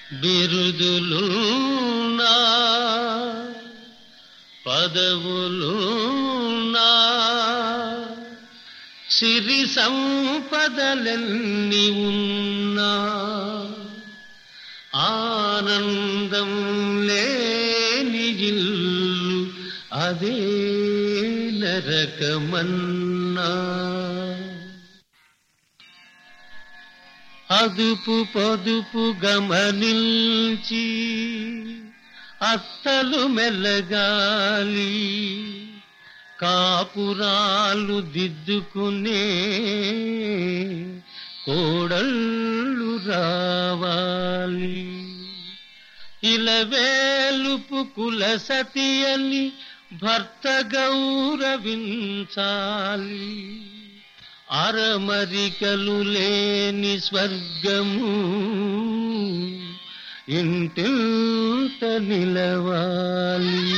బిరుదులున్నా పదవులున్నా సిరి సంపదలెన్ని ఉన్నా ఆనందం లేని ఇల్లు అదే నరకమన్నా అదుపు పొదుపు గమనించి అత్తలు మెల్లగాలి కాపురాలు దిద్దుకునే కోడళ్ళు రావాలి ఇలవేలుపు కుల సతి అని భర్త గౌరవించాలి అరమరికలు లేని స్వర్గము ఇంటింత నిలవాలి